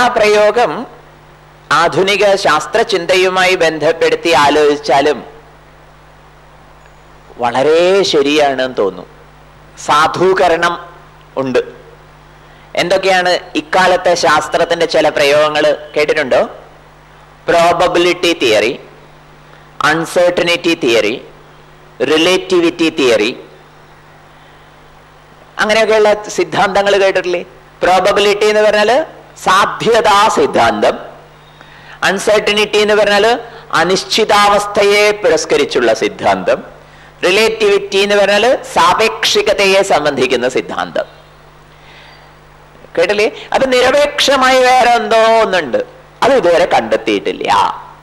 പ്രയോഗം ആധുനിക ശാസ്ത്രചിന്തയുമായി ബന്ധപ്പെടുത്തി ആലോചിച്ചാലും വളരെ ശരിയാണെന്ന് തോന്നുന്നു സാധൂകരണം ഉണ്ട് എന്തൊക്കെയാണ് ഇക്കാലത്തെ ശാസ്ത്രത്തിന്റെ ചില പ്രയോഗങ്ങൾ കേട്ടിട്ടുണ്ടോ probability theory uncertainty theory relativity theory അങ്ങനെയൊക്കെയുള്ള സിദ്ധാന്തങ്ങൾ കേട്ടിട്ടില്ലേ പ്രോബബിലിറ്റി എന്ന് പറഞ്ഞാൽ സാധ്യതാ സിദ്ധാന്തം അൺസർട്ടനിറ്റി എന്ന് പറഞ്ഞാൽ അനിശ്ചിതാവസ്ഥയെ പുരസ്കരിച്ചുള്ള സിദ്ധാന്തം റിലേറ്റിവിറ്റി എന്ന് പറഞ്ഞാൽ സാപേക്ഷികതയെ സംബന്ധിക്കുന്ന സിദ്ധാന്തം കേട്ടില്ലേ അത് നിരപേക്ഷമായി വേറെ എന്തോ ഒന്നുണ്ട് അത് ഇതുവരെ കണ്ടെത്തിയിട്ടില്ല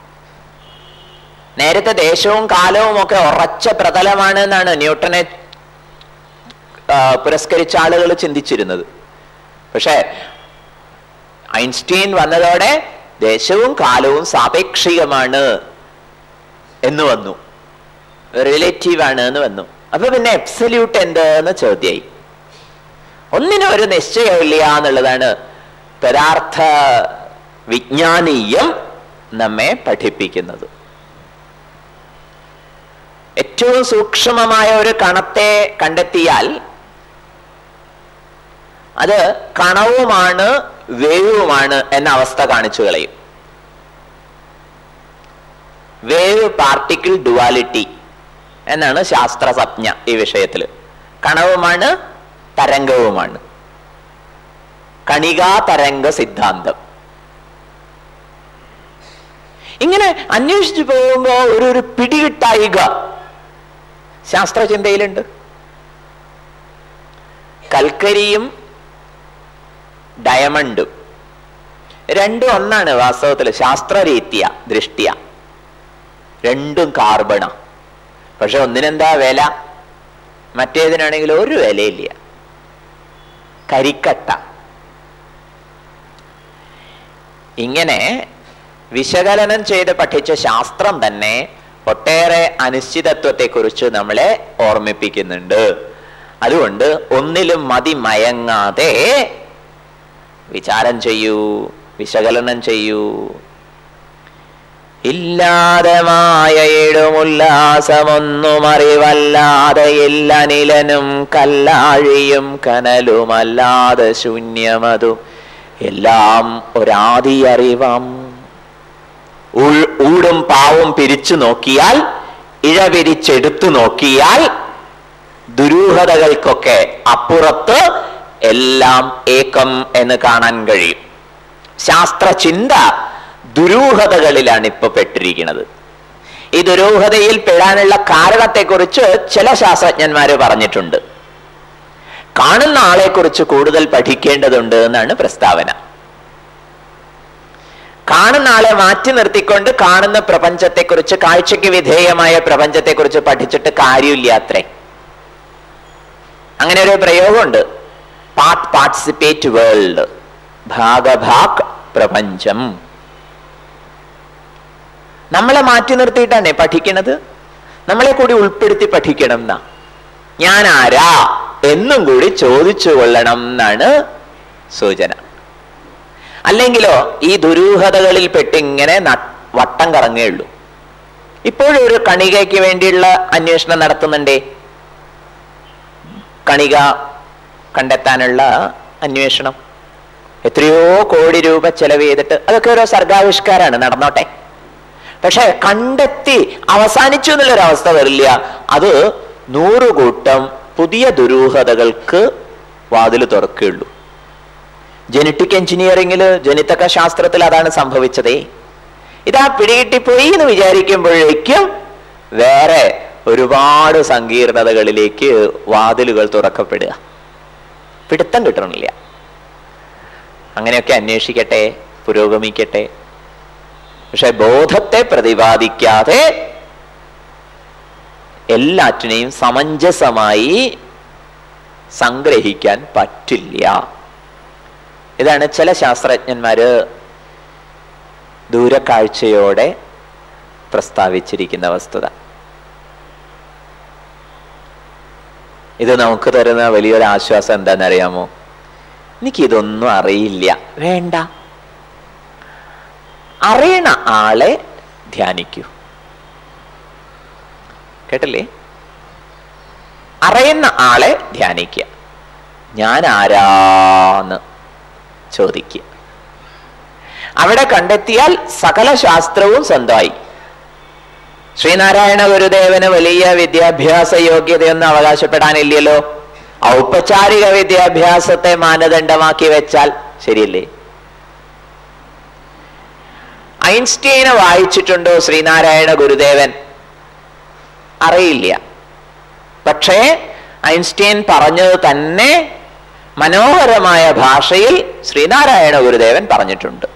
നേരത്തെ ദേശവും കാലവും ഒക്കെ ഉറച്ച പ്രതലമാണ് എന്നാണ് ന്യൂട്ടനെ ആ, പുരസ്കരിച്ച ആളുകൾ ചിന്തിച്ചിരുന്നത് പക്ഷേ ഐൻസ്റ്റീൻ വന്നതോടെ ദേശവും കാലവും സാപേക്ഷികമാണ് എന്ന് വന്നു റിലേറ്റീവ് ആണ് എന്ന് വന്നു അപ്പൊ പിന്നെ എബ്സല്യൂട്ട് എന്തെന്ന് ചോദ്യമായി ഒന്നിനും ഒരു നിശ്ചയമില്ല എന്നുള്ളതാണ് പദാർത്ഥ വിജ്ഞാനീയം നമ്മെ പഠിപ്പിക്കുന്നത് ഏറ്റവും സൂക്ഷ്മമായ ഒരു കണത്തെ കണ്ടെത്തിയാൽ അത് കണവുമാണ് വേവുമാണ് എന്ന അവസ്ഥ കാണിച്ചു കളയും വേവ് പാർട്ടിക്കിൾ ഡുവാലിറ്റി എന്നാണ് ശാസ്ത്ര സംജ്ഞ ഈ വിഷയത്തിൽ കണവുമാണ് തരംഗവുമാണ് കണികാ തരംഗ സിദ്ധാന്തം ഇങ്ങനെ അന്വേഷിച്ചു പോകുമ്പോ ഒരു ഒരു പിടികിട്ടായിക ശാസ്ത്രചിന്തയിലുണ്ട് കൽക്കരിയും ഡയമണ്ടും രണ്ടും ഒന്നാണ് വാസ്തവത്തിൽ ശാസ്ത്രരീത്യ ദൃഷ്ടിയ രണ്ടും കാർബണ പക്ഷെ ഒന്നിനെന്താ വില മറ്റേതിനാണെങ്കിൽ ഒരു വിലയില്ല കരിക്കട്ട ഇങ്ങനെ വിശകലനം ചെയ്ത് പഠിച്ച ശാസ്ത്രം തന്നെ ഒട്ടേറെ അനിശ്ചിതത്വത്തെക്കുറിച്ച് നമ്മളെ ഓർമ്മിപ്പിക്കുന്നുണ്ട് അതുകൊണ്ട് ഒന്നിലും മതി മയങ്ങാതെ വിചാരം ചെയ്യൂ വിശകലനം ചെയ്യൂ ഇല്ലാതെ മായയിടുമുല്ലാസമൊന്നും അറിവല്ലാതെ ഇല്ലനിലനും കല്ലാഴിയും കനലുമല്ലാതെ ശൂന്യമതു എല്ലാം ഒരാദി അറിവാം ഉൾ- ഊടും പാവും പിരിച്ചു നോക്കിയാൽ ഇഴ പിരിച്ചെടുത്തു നോക്കിയാൽ ദുരൂഹതകൾക്കൊക്കെ അപ്പുറത്ത് എല്ലാം ഏകം എന്ന് കാണാൻ കഴിയും ശാസ്ത്രചിന്ത ദുരൂഹതകളിലാണ് ഇപ്പൊ പെട്ടിരിക്കുന്നത് ഈ ദുരൂഹതയിൽ പെടാനുള്ള കാരണത്തെക്കുറിച്ച് ചില ശാസ്ത്രജ്ഞന്മാര് പറഞ്ഞിട്ടുണ്ട് കാണുന്ന ആളെക്കുറിച്ച് കൂടുതൽ പഠിക്കേണ്ടതുണ്ട് എന്നാണ് പ്രസ്താവന കാണുന്ന ആളെ മാറ്റി നിർത്തിക്കൊണ്ട് കാണുന്ന പ്രപഞ്ചത്തെക്കുറിച്ച് കാഴ്ചയ്ക്ക് വിധേയമായ പ്രപഞ്ചത്തെക്കുറിച്ച് പഠിച്ചിട്ട് കാര്യമില്ല അത്രേ അങ്ങനെ ഒരു പ്രയോഗമുണ്ട് പാർട്ട് പാർട്ടിസിപ്പേറ്റ് വേൾഡ് ഭാഗഭാഗ് പ്രപഞ്ചം നമ്മളെ മാറ്റി നിർത്തിയിട്ടാണ് പഠിക്കണത് നമ്മളെ കൂടി ഉൾപ്പെടുത്തി പഠിക്കണം എന്നാ ഞാൻ ആരാ എന്നും കൂടി ചോദിച്ചു കൊള്ളണം എന്നാണ് സൂചന അല്ലെങ്കിലോ ഈ ദുരൂഹതകളിൽ പെട്ടിങ്ങനെ ന- വട്ടം കറങ്ങുകയുള്ളൂ ഇപ്പോഴും ഒരു കണികയ്ക്ക് വേണ്ടിയുള്ള അന്വേഷണം നടത്തുന്നുണ്ടേ കണിക കണ്ടെത്താനുള്ള അന്വേഷണം എത്രയോ കോടി രൂപ ചെലവ് ചെയ്തിട്ട് അതൊക്കെ ഓരോ സർഗാവിഷ്കാരാണ് നടന്നോട്ടെ പക്ഷെ കണ്ടെത്തി അവസാനിച്ചു എന്നുള്ളൊരവസ്ഥ വരില്ല അത് നൂറുകൂട്ടം പുതിയ ദുരൂഹതകൾക്ക് വാതിൽ തുറക്കുകയുള്ളൂ ജനറ്റിക് എഞ്ചിനീയറിംഗിൽ ജനിതക ശാസ്ത്രത്തിൽ അതാണ് സംഭവിച്ചതേ ഇതാ പിടികിട്ടിപ്പോയി എന്ന് വിചാരിക്കുമ്പോഴേക്കും വേറെ ഒരുപാട് സങ്കീർണതകളിലേക്ക് വാതിലുകൾ തുറക്കപ്പെടുക പിടുത്തം കിട്ടണില്ല അങ്ങനെയൊക്കെ അന്വേഷിക്കട്ടെ പുരോഗമിക്കട്ടെ പക്ഷെ ബോധത്തെ പ്രതിപാദിക്കാതെ എല്ലാറ്റിനെയും സമഞ്ജസമായി സംഗ്രഹിക്കാൻ പറ്റില്ല ഇതാണ് ചില ശാസ്ത്രജ്ഞന്മാര് ദൂരക്കാഴ്ചയോടെ പ്രസ്താവിച്ചിരിക്കുന്ന വസ്തുത ഇത് നമുക്ക് തരുന്ന വലിയൊരു ആശ്വാസം എന്താണെന്നറിയാമോ എനിക്കിതൊന്നും അറിയില്ല വേണ്ട അറിയണ ആളെ ധ്യാനിക്കൂ കേട്ടില്ലേ അറിയുന്ന ആളെ ധ്യാനിക്കുക ഞാൻ ആരാന്ന് ചോദിക്കുക അവിടെ കണ്ടെത്തിയാൽ സകല ശാസ്ത്രവും സ്വന്തമായി ശ്രീനാരായണ ഗുരുദേവന് വലിയ വിദ്യാഭ്യാസ യോഗ്യതയൊന്നും അവകാശപ്പെടാനില്ലല്ലോ ഔപചാരിക വിദ്യാഭ്യാസത്തെ മാനദണ്ഡമാക്കി വെച്ചാൽ ശരിയല്ലേ ഐൻസ്റ്റീനെ വായിച്ചിട്ടുണ്ടോ ശ്രീനാരായണ ഗുരുദേവൻ അറിയില്ല പക്ഷേ ഐൻസ്റ്റീൻ പറഞ്ഞത് തന്നെ മനോഹരമായ ഭാഷയിൽ ശ്രീനാരായണ ഗുരുദേവൻ പറഞ്ഞിട്ടുണ്ട്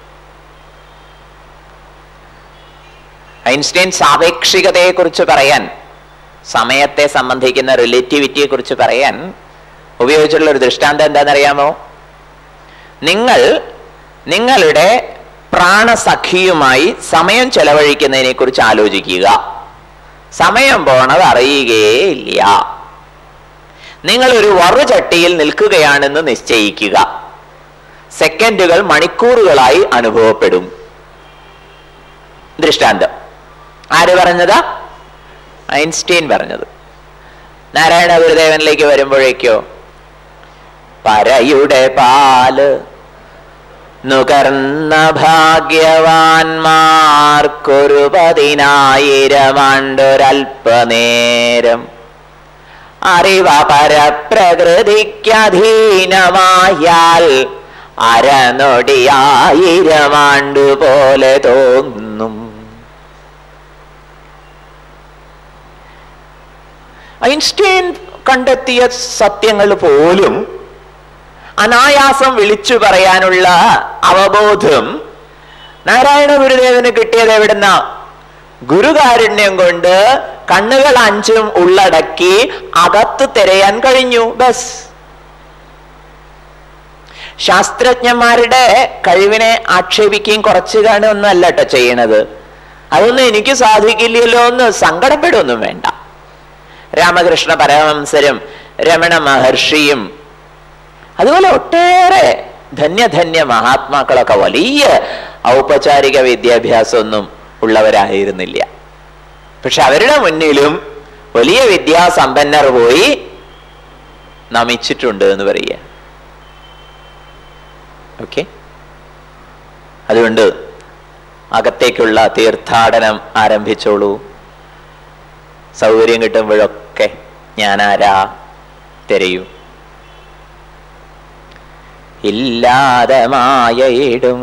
ഐൻസ്റ്റീൻ സാപേക്ഷികതയെക്കുറിച്ച് പറയാൻ സമയത്തെ സംബന്ധിക്കുന്ന റിലേറ്റിവിറ്റിയെ കുറിച്ച് പറയാൻ ഉപയോഗിച്ചിട്ടുള്ള ഒരു ദൃഷ്ടാന്തം എന്താണെന്നറിയാമോ നിങ്ങൾ നിങ്ങളുടെ പ്രാണസഖിയുമായി സമയം ചെലവഴിക്കുന്നതിനെ കുറിച്ച് ആലോചിക്കുക സമയം പോണത് അറിയുകയില്ല നിങ്ങൾ ഒരു വറുചട്ടിയിൽ നിൽക്കുകയാണെന്ന് നിശ്ചയിക്കുക സെക്കൻഡുകൾ മണിക്കൂറുകളായി അനുഭവപ്പെടും ദൃഷ്ടാന്തം ആര് പറഞ്ഞതാ ഐൻസ്റ്റീൻ പറഞ്ഞത് നാരായണ ഗുരുദേവനിലേക്ക് വരുമ്പോഴേക്കോ പരയുടെ പാല് നുകർന്ന ഭാഗ്യവാന്മാർക്കൊരു പതിനായിരം ആണ്ടൊരൽപ്പനേരം അറിവ പരപ്രകൃതിക്കധീനമായാൽ അരനൊടിയായിരം ആണ്ടു പോലെ തോന്നും ഐൻസ്റ്റീൻ കണ്ടെത്തിയ സത്യങ്ങൾ പോലും അനായാസം വിളിച്ചു പറയാനുള്ള അവബോധം നാരായണ ഗുരുദേവന് കിട്ടിയത് എവിടുന്ന ഗുരുകാരുണ്യം കൊണ്ട് കണ്ണുകൾ അഞ്ചും ഉള്ളടക്കി അകത്ത് തിരയാൻ കഴിഞ്ഞു ബസ് ശാസ്ത്രജ്ഞന്മാരുടെ കഴിവിനെ ആക്ഷേപിക്കുകയും കുറച്ച് കാണുകയൊന്നും അല്ല കേട്ടോ ചെയ്യണത് അതൊന്നും എനിക്ക് സാധിക്കില്ലല്ലോ എന്ന് സങ്കടപ്പെടുകയൊന്നും വേണ്ട രാമകൃഷ്ണ പരമഹംസരും രമണ മഹർഷിയും അതുപോലെ ഒട്ടേറെ ധന്യധന്യ മഹാത്മാക്കളൊക്കെ വലിയ ഔപചാരിക വിദ്യാഭ്യാസമൊന്നും ഉള്ളവരായിരുന്നില്ല പക്ഷെ അവരുടെ മുന്നിലും വലിയ വിദ്യാസമ്പന്നർ പോയി നമിച്ചിട്ടുണ്ട് എന്ന് പറയുക ഓക്കെ അതുകൊണ്ട് അകത്തേക്കുള്ള തീർത്ഥാടനം ആരംഭിച്ചോളൂ സൗകര്യം കിട്ടുമ്പോഴൊക്കെ ഞാനാരാ തിരയൂ ഇല്ലാതെ മായയിടും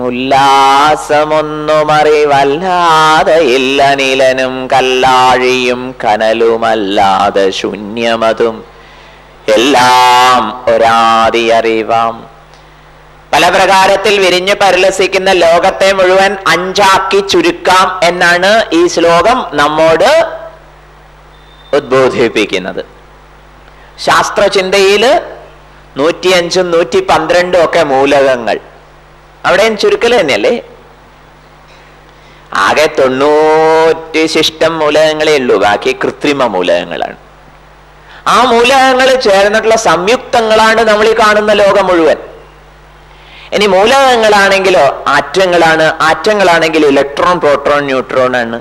ഉല്ലാസമൊന്നുമറിവല്ലാതെ ഇല്ല നിലനും കല്ലാഴിയും കനലുമല്ലാതെ ശൂന്യമതും എല്ലാം ഒരാതി അറിവാം പല പ്രകാരത്തിൽ വിരിഞ്ഞ് പരിലസിക്കുന്ന ലോകത്തെ മുഴുവൻ അഞ്ചാക്കി ചുരുക്കാം എന്നാണ് ഈ ശ്ലോകം നമ്മോട് ഉദ്ബോധിപ്പിക്കുന്നത് ശാസ്ത്രചിന്തയില് നൂറ്റിയഞ്ചും നൂറ്റി പന്ത്രണ്ടും ഒക്കെ മൂലകങ്ങൾ അവിടെയും ചുരുക്കൽ തന്നെയല്ലേ ആകെ തൊണ്ണൂറ്റി ശിഷ്ടം മൂലകങ്ങളേ ഉള്ളൂ ബാക്കി കൃത്രിമ മൂലകങ്ങളാണ് ആ മൂലകങ്ങൾ ചേർന്നിട്ടുള്ള സംയുക്തങ്ങളാണ് നമ്മൾ ഈ കാണുന്ന ലോകം മുഴുവൻ ഇനി മൂലകങ്ങളാണെങ്കിലോ ആറ്റങ്ങളാണ് ആറ്റങ്ങളാണെങ്കിൽ ഇലക്ട്രോൺ പ്രോട്ടോൺ ന്യൂട്രോൺ ആണ്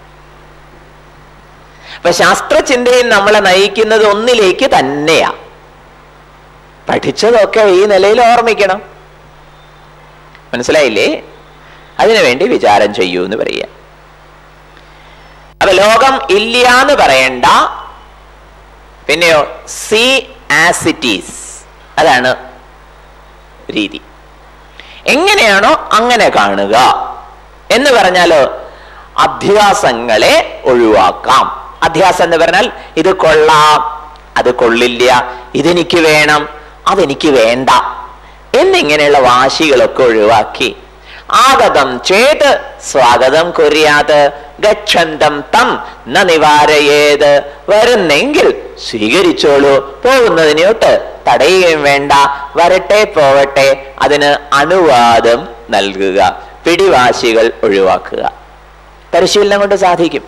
അപ്പൊ ശാസ്ത്രചിന്തയിൽ നമ്മളെ നയിക്കുന്നത് ഒന്നിലേക്ക് തന്നെയാ പഠിച്ചതൊക്കെ ഈ നിലയിൽ ഓർമ്മിക്കണം മനസ്സിലായില്ലേ അതിനുവേണ്ടി വിചാരം ചെയ്യൂ എന്ന് പറയുക അപ്പൊ ലോകം ഇല്ല എന്ന് പറയണ്ട പിന്നെയോ സി ആസിറ്റീസ് അതാണ് രീതി എങ്ങനെയാണോ അങ്ങനെ കാണുക എന്ന് പറഞ്ഞാലോ അധ്യാസങ്ങളെ ഒഴിവാക്കാം അധ്യാസം എന്ന് പറഞ്ഞാൽ ഇത് കൊള്ളാം അത് കൊള്ളില്ല ഇതെനിക്ക് വേണം അതെനിക്ക് വേണ്ട എന്നിങ്ങനെയുള്ള വാശികളൊക്കെ ഒഴിവാക്കി ആഗതം ചേത് സ്വാഗതം കുര്യാത് ഗച്ഛന്തം തം ന നിവാരയേത് വരുന്നെങ്കിൽ സ്വീകരിച്ചോളൂ പോകുന്നതിനോട്ട് തടയുകയും വേണ്ട വരട്ടെ പോവട്ടെ അതിന് അനുവാദം നൽകുക പിടിവാശികൾ ഒഴിവാക്കുക പരിശീലനം കൊണ്ട് സാധിക്കും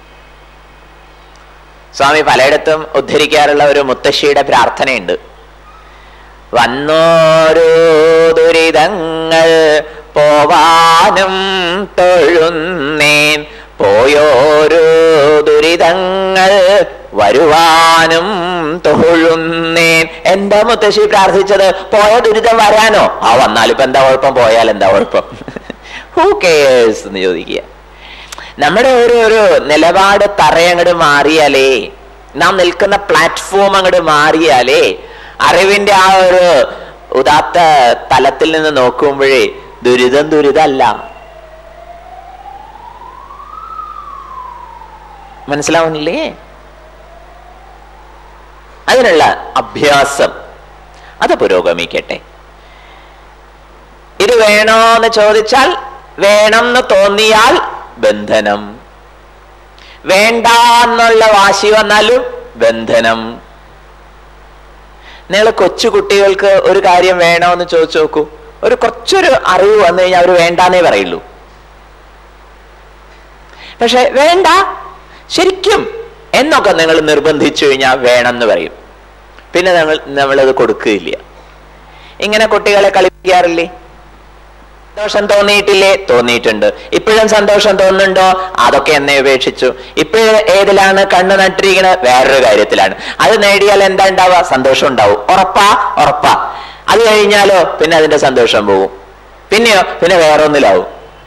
സ്വാമി പലയിടത്തും ഉദ്ധരിക്കാറുള്ള ഒരു മുത്തശ്ശിയുടെ പ്രാർത്ഥനയുണ്ട് വന്നോരോ ദുരിതങ്ങൾ പോവാനും തൊഴുന്നേൻ പോയോരോ ദുരിതങ്ങൾ വരുവാനും തൊഴുന്നേൻ എന്താ മുത്തശ്ശി പ്രാർത്ഥിച്ചത് പോയ ദുരിതം വരാനോ ആ വന്നാലിപ്പോ എന്താ കുഴപ്പം പോയാൽ എന്താ കുഴപ്പം ഹൂ കേഴ്സ് എന്ന് ചോദിക്കുക നമ്മുടെ ഒരു ഒരു നിലപാട് തറയങ്ങട് മാറിയാലേ നാം നിൽക്കുന്ന പ്ലാറ്റ്ഫോം അങ്ങോട്ട് മാറിയാലേ അറിവിന്റെ ആ ഒരു ഉദാത്ത തലത്തിൽ നിന്ന് നോക്കുമ്പോഴേ ദുരിതം ദുരിതമല്ല മനസ്സിലാവുന്നില്ലേ അതിനുള്ള അഭ്യാസം അത് പുരോഗമിക്കട്ടെ ഇത് വേണോ എന്ന് ചോദിച്ചാൽ വേണം എന്ന് തോന്നിയാൽ ബന്ധനം വേണ്ട എന്നുള്ള വാശി വന്നാലും ബന്ധനം നിങ്ങൾ കൊച്ചു കുട്ടികൾക്ക് ഒരു കാര്യം വേണോ എന്ന് ചോദിച്ചു നോക്കൂ ഒരു കുറച്ചൊരു അറിവ് വന്നു കഴിഞ്ഞാൽ അവർ വേണ്ടാന്നേ പറയുള്ളൂ പക്ഷെ വേണ്ട ശരിക്കും എന്നൊക്കെ നിങ്ങൾ നിർബന്ധിച്ചു കഴിഞ്ഞാൽ വേണമെന്ന് പറയും പിന്നെ നമ്മൾ നമ്മളത് കൊടുക്കുകയില്ല ഇങ്ങനെ കുട്ടികളെ കളിപ്പിക്കാറില്ലേ സന്തോഷം തോന്നിയിട്ടില്ലേ തോന്നിയിട്ടുണ്ട് ഇപ്പോഴും സന്തോഷം തോന്നുന്നുണ്ടോ അതൊക്കെ എന്നെ ഉപേക്ഷിച്ചു ഇപ്പോഴും ഏതിലാണ് കണ്ണ് നട്ടിരിക്കുന്നത് വേറൊരു കാര്യത്തിലാണ് അത് നേടിയാൽ എന്താ ഉണ്ടാവുക സന്തോഷം ഉണ്ടാവും ഉറപ്പാ ഉറപ്പാ അത് കഴിഞ്ഞാലോ പിന്നെ അതിന്റെ സന്തോഷം പോകും പിന്നെയോ പിന്നെ വേറൊന്നിലാവും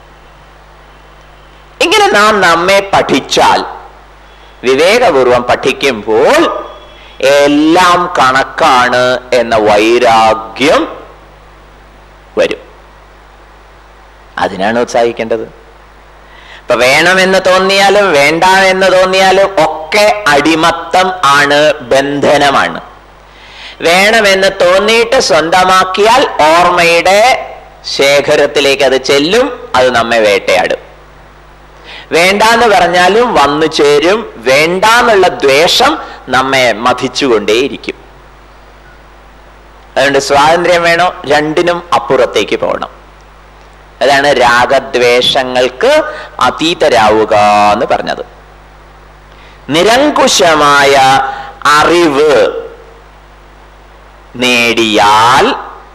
ഇങ്ങനെ നാം നമ്മെ പഠിച്ചാൽ വിവേകപൂർവം പഠിക്കുമ്പോൾ എല്ലാം കണക്കാണ് എന്ന വൈരാഗ്യം വരും അതിനാണ് ഉത്സാഹിക്കേണ്ടത് ഇപ്പൊ വേണമെന്ന് തോന്നിയാലും വേണ്ട എന്ന് തോന്നിയാലും ഒക്കെ അടിമത്തം ആണ് ബന്ധനമാണ് വേണമെന്ന് തോന്നിയിട്ട് സ്വന്തമാക്കിയാൽ ഓർമ്മയുടെ ശേഖരത്തിലേക്ക് അത് ചെല്ലും അത് നമ്മെ വേട്ടയാടും വേണ്ടാന്ന് പറഞ്ഞാലും വന്നു ചേരും വേണ്ടാന്നുള്ള ദ്വേഷം നമ്മെ മതിച്ചുകൊണ്ടേയിരിക്കും അതുകൊണ്ട് സ്വാതന്ത്ര്യം വേണോ രണ്ടിനും അപ്പുറത്തേക്ക് പോകണം അതാണ് രാഗദ്വേഷങ്ങൾക്ക് അതീതരാവുക എന്ന് പറഞ്ഞത് നിരങ്കുശമായ അറിവ് നേടിയാൽ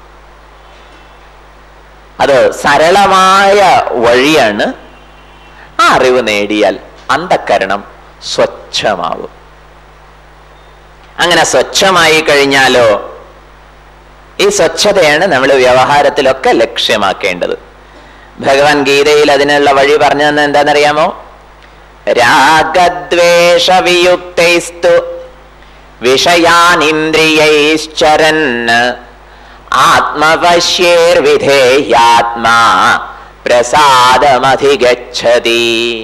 അത് സരളമായ വഴിയാണ് ആ അറിവ് നേടിയാൽ അന്ധക്കരണം സ്വച്ഛമാവും അങ്ങനെ സ്വച്ഛമായി കഴിഞ്ഞാലോ ഈ സ്വച്ഛതയാണ് നമ്മൾ വ്യവഹാരത്തിലൊക്കെ ലക്ഷ്യമാക്കേണ്ടത് ഭഗവാൻ ഗീതയിൽ അതിനുള്ള വഴി പറഞ്ഞു തന്നെ എന്താണെന്നറിയാമോ രാഗദ്വേഷവിയുക്തൈസ്തു വിഷയാനിന്ദ്രിയൈശ്ചരൻ ആത്മവശ്യേർവിധേയാത്മാ പ്രസാദമധിഗച്ഛതി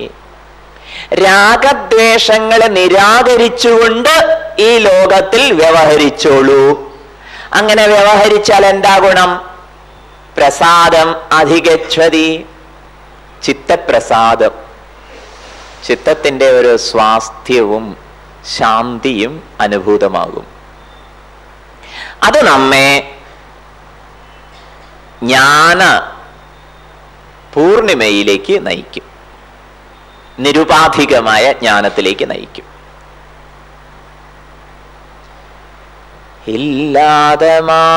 രാഗദ്വേഷങ്ങളെ നിരാകരിച്ചുകൊണ്ട് ഈ ലോകത്തിൽ വ്യവഹരിച്ചോളൂ അങ്ങനെ വ്യവഹരിച്ചാൽ എന്താ ഗുണം പ്രസാദം അധികച്ഛതി ചിത്തപ്രസാദം ചിത്തത്തിന്റെ ഒരു സ്വാസ്ഥ്യവും ശാന്തിയും അനുഭൂതമാകും അത് നമ്മെ ജ്ഞാന പൂർണിമയിലേക്ക് നയിക്കും നിരുപാധികമായ ജ്ഞാനത്തിലേക്ക് നയിക്കും ഇല്ലാതെ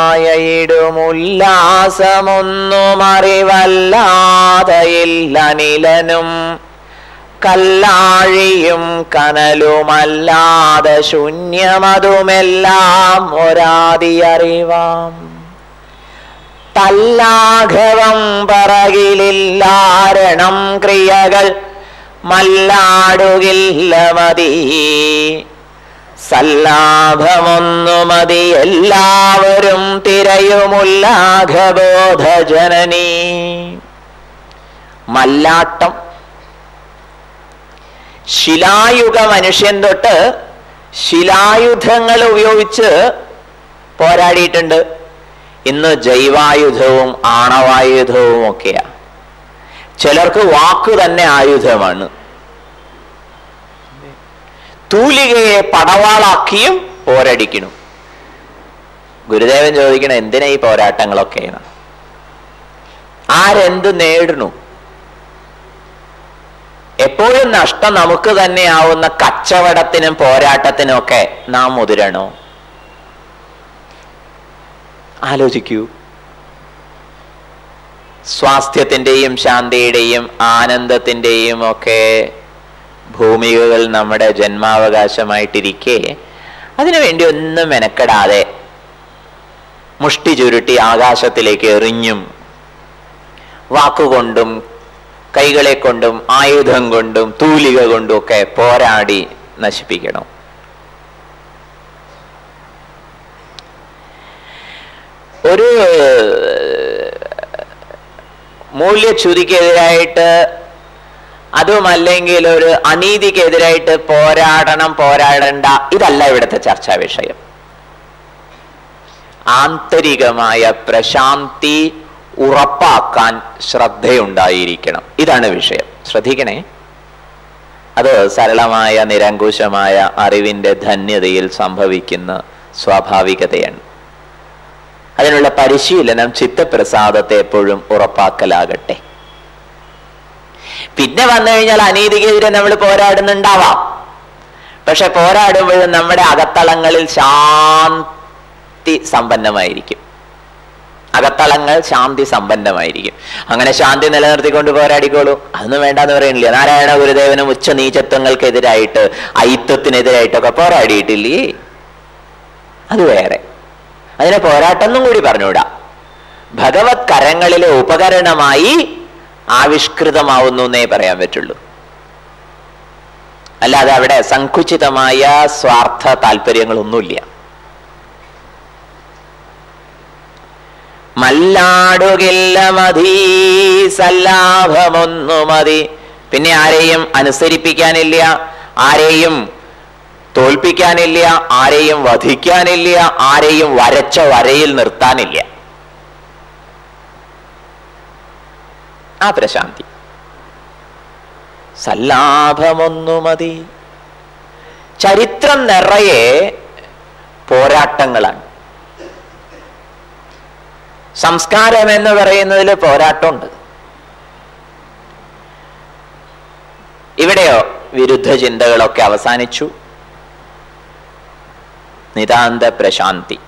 മായയിടുമുല്ലാസമൊന്നും അറിവല്ലാതെ ഇല്ലനിലനും കല്ലാഴിയും കനലുമല്ലാതെ ശൂന്യമതുമെല്ലാം ഒരാതി അറിവാം തല്ലാഘവം പറകിലില്ലാരണം ക്രിയകൾ മല്ലാടുകില്ല മതി സല്ലാഭമൊന്നു മതി എല്ലാവരും തിരയുമുല്ലാഘബോധ ജനനി മല്ലാട്ടം ശിലായുഗ മനുഷ്യൻ തൊട്ട് ശിലായുധങ്ങൾ ഉപയോഗിച്ച് പോരാടിയിട്ടുണ്ട് ഇന്ന് ജൈവായുധവും ആണവായുധവും ഒക്കെയാ ചിലർക്ക് വാക്ക് തന്നെ ആയുധമാണ് തൂലികയെ പടവാളാക്കിയും പോരടിക്കണം ഗുരുദേവൻ ചോദിക്കണ എന്തിനാ ഈ പോരാട്ടങ്ങളൊക്കെ ആരെന്ത് നേടണു എപ്പോഴും നഷ്ടം നമുക്ക് തന്നെയാവുന്ന കച്ചവടത്തിനും പോരാട്ടത്തിനും ഒക്കെ നാം മുതിരണോ ആലോചിക്കൂ സ്വാസ്ഥ്യത്തിൻ്റെയും ശാന്തിയുടെയും ആനന്ദത്തിൻ്റെയും ഒക്കെ ഭൂമികകൾ നമ്മുടെ ജന്മാവകാശമായിട്ടിരിക്കെ അതിനുവേണ്ടി ഒന്നും മെനക്കെടാതെ മുഷ്ടി ചുരുട്ടി ആകാശത്തിലേക്ക് എറിഞ്ഞും വാക്കുകൊണ്ടും കൈകളെ കൊണ്ടും ആയുധം കൊണ്ടും തൂലിക കൊണ്ടും ഒക്കെ പോരാടി നശിപ്പിക്കണം ഒരു മൂല്യച്യുതിക്കെതിരായിട്ട് അതുമല്ലെങ്കിൽ ഒരു അനീതിക്കെതിരായിട്ട് പോരാടണം പോരാടണ്ട ഇതല്ല ഇവിടുത്തെ ചർച്ചാ വിഷയം ആന്തരികമായ പ്രശാന്തി ഉറപ്പാക്കാൻ ശ്രദ്ധയുണ്ടായിരിക്കണം ഇതാണ് വിഷയം ശ്രദ്ധിക്കണേ അത് സരളമായ നിരങ്കുശമായ അറിവിന്റെ ധന്യതയിൽ സംഭവിക്കുന്ന സ്വാഭാവികതയാണ് അതിനുള്ള പരിശീലനം ചിത്തപ്രസാദത്തെ എപ്പോഴും ഉറപ്പാക്കലാകട്ടെ പിന്നെ വന്നു കഴിഞ്ഞാൽ അനീതിക്കെതിരെ നമ്മൾ പോരാടുന്നുണ്ടാവാം പക്ഷെ പോരാടുമ്പോഴും നമ്മുടെ അകത്തളങ്ങളിൽ ശാന്തി സമ്പന്നമായിരിക്കും അകത്തളങ്ങൾ ശാന്തി സമ്പന്നമായിരിക്കും അങ്ങനെ ശാന്തി നിലനിർത്തിക്കൊണ്ട് പോരാടിക്കോളൂ അതൊന്നും വേണ്ടെന്ന് പറയണില്ല നാരായണ ഗുരുദേവനും ഉച്ച നീചത്വങ്ങൾക്കെതിരായിട്ട് ഐത്വത്തിനെതിരായിട്ടൊക്കെ പോരാടിയിട്ടില്ലേ അത് വേറെ അതിനെ പോരാട്ടെന്നും കൂടി പറഞ്ഞുകൂടാ ഭഗവത് കരങ്ങളിലെ ഉപകരണമായി ആവിഷ്കൃതമാവുന്നു എന്നേ പറയാൻ പറ്റുള്ളൂ അല്ലാതെ അവിടെ സങ്കുചിതമായ സ്വാർത്ഥ താല്പര്യങ്ങളൊന്നുമില്ല മല്ലാടുകില്ല മതി സല്ലാഭമൊന്നു മതി പിന്നെ ആരെയും അനുസരിപ്പിക്കാനില്ല ആരെയും തോൽപ്പിക്കാനില്ല ആരെയും വധിക്കാനില്ല ആരെയും വരച്ച വരയിൽ നിർത്താനില്ല ആ പ്രശാന്തി സല്ലാഭമൊന്നു മതി ചരിത്രം നിറയെ പോരാട്ടങ്ങളാണ് സംസ്കാരം എന്ന് പറയുന്നതിൽ പോരാട്ടമുണ്ട് ഇവിടെയോ വിരുദ്ധ ചിന്തകളൊക്കെ അവസാനിച്ചു നിതാന്ത പ്രശാന്തി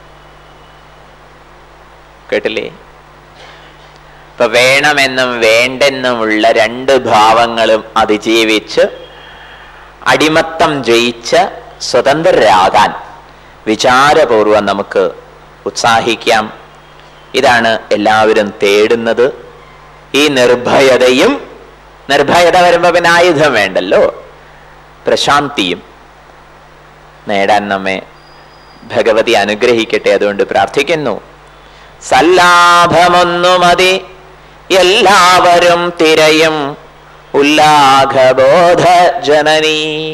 കേട്ടില്ലേ ഇപ്പൊ വേണമെന്നും വേണ്ടെന്നുമുള്ള രണ്ട് ഭാവങ്ങളും അതിജീവിച്ച് അടിമത്തം ജയിച്ച് സ്വതന്ത്രരാകാൻ വിചാരപൂർവം നമുക്ക് ഉത്സാഹിക്കാം ഇതാണ് എല്ലാവരും തേടുന്നത് ഈ നിർഭയതയും നിർഭയത വരുമ്പോ പിന്നെ ആയുധം വേണ്ടല്ലോ പ്രശാന്തിയും നേടാൻ നമ്മെ ഭഗവതി അനുഗ്രഹിക്കട്ടെ അതുകൊണ്ട് പ്രാർത്ഥിക്കുന്നു സല്ലാഭമൊന്നു മതി എല്ലാവരും തിരയും ഉല്ലാഘബോധ ജനനീ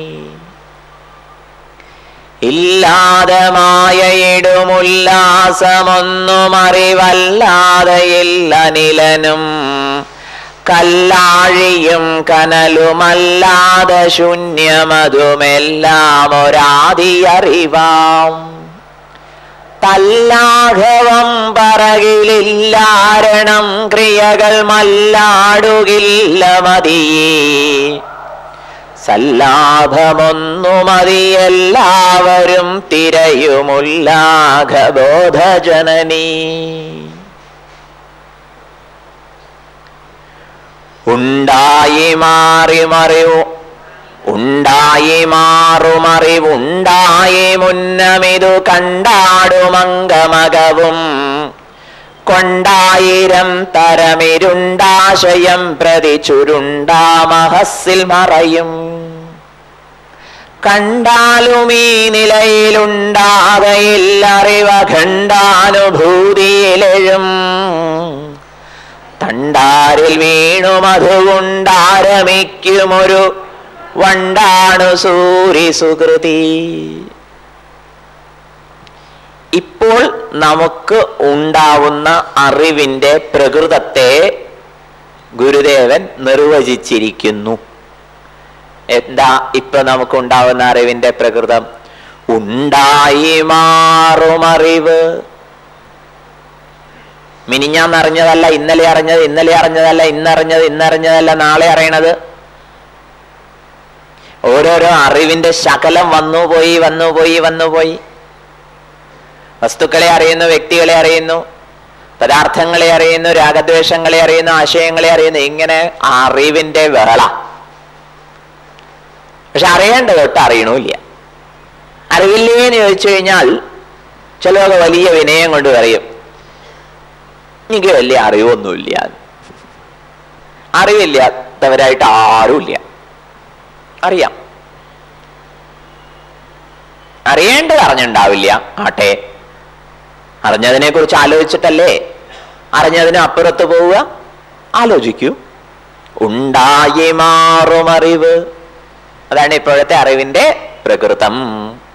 ഇല്ലാതെ മായയിടുമുല്ലാസമൊന്നും അറിവല്ലാതെ ഇല്ലനിലനും കല്ലാഴിയും കനലുമല്ലാതെ ശൂന്യമതുമെല്ലാം ഒരാതി അറിവാം തല്ലാഘവം പറകിലില്ലാരണം ക്രിയകൾ മല്ലാടുകില്ല മതിയേ സല്ലാഭമൊന്നു മതി എല്ലാവരും തിരയുമുല്ലാഘബോധജനനീ ഉണ്ടായി മാറി മറിവു ഉണ്ടായി മാറുമറിവുണ്ടായി മുന്നമിതു കണ്ടാടുമംഗമകവും കൊണ്ടായിരം തരമിരുണ്ടാശയം പ്രതി ചുരുണ്ടാമഹസ്സിൽ മറയും കണ്ടാലും ഈ നിലയിലുണ്ടാകയില്ലറിവ ഖണ്ഡാനുഭൂതിയിലെഴും തണ്ടാരിൽ വീണു മധുകൊണ്ടാരമിക്കുമൊരു വണ്ടാണു സൂരി സുകൃതി ഇപ്പോൾ നമുക്ക് ഉണ്ടാവുന്ന അറിവിന്റെ പ്രകൃതത്തെ ഗുരുദേവൻ നിർവചിച്ചിരിക്കുന്നു എന്താ ഇപ്പൊ നമുക്ക് ഉണ്ടാവുന്ന അറിവിന്റെ പ്രകൃതം ഉണ്ടായി മാറുമറിവ് മിനിഞ്ഞാന്ന് അറിഞ്ഞതല്ല ഇന്നലെ അറിഞ്ഞത് ഇന്നലെ അറിഞ്ഞതല്ല ഇന്നറിഞ്ഞത് ഇന്നറിഞ്ഞതല്ല നാളെ അറിയണത് ഓരോരോ അറിവിന്റെ ശകലം വന്നു പോയി വന്നു പോയി വന്നു പോയി വസ്തുക്കളെ അറിയുന്നു വ്യക്തികളെ അറിയുന്നു പദാർത്ഥങ്ങളെ അറിയുന്നു രാഗദ്വേഷങ്ങളെ അറിയുന്നു ആശയങ്ങളെ അറിയുന്നു ഇങ്ങനെ അറിവിന്റെ വേള പക്ഷെ അറിയേണ്ട തൊട്ട് അറിയണമില്ല അറിവില്ലേ എന്ന് ചോദിച്ചു കഴിഞ്ഞാൽ ചിലതൊക്കെ വലിയ വിനയം കൊണ്ട് പറയും എനിക്ക് വലിയ അറിവൊന്നുമില്ല അറിവില്ലാത്തവരായിട്ട് ആരുമില്ല അറിയാം അറിയേണ്ടത് അറിഞ്ഞുണ്ടാവില്ല ആട്ടെ അറിഞ്ഞതിനെ കുറിച്ച് ആലോചിച്ചിട്ടല്ലേ അറിഞ്ഞതിന് അപ്പുറത്ത് പോവുക ആലോചിക്കൂ ഉണ്ടായി മാറും അറിവ് അതാണ് ഇപ്പോഴത്തെ അറിവിന്റെ പ്രകൃതം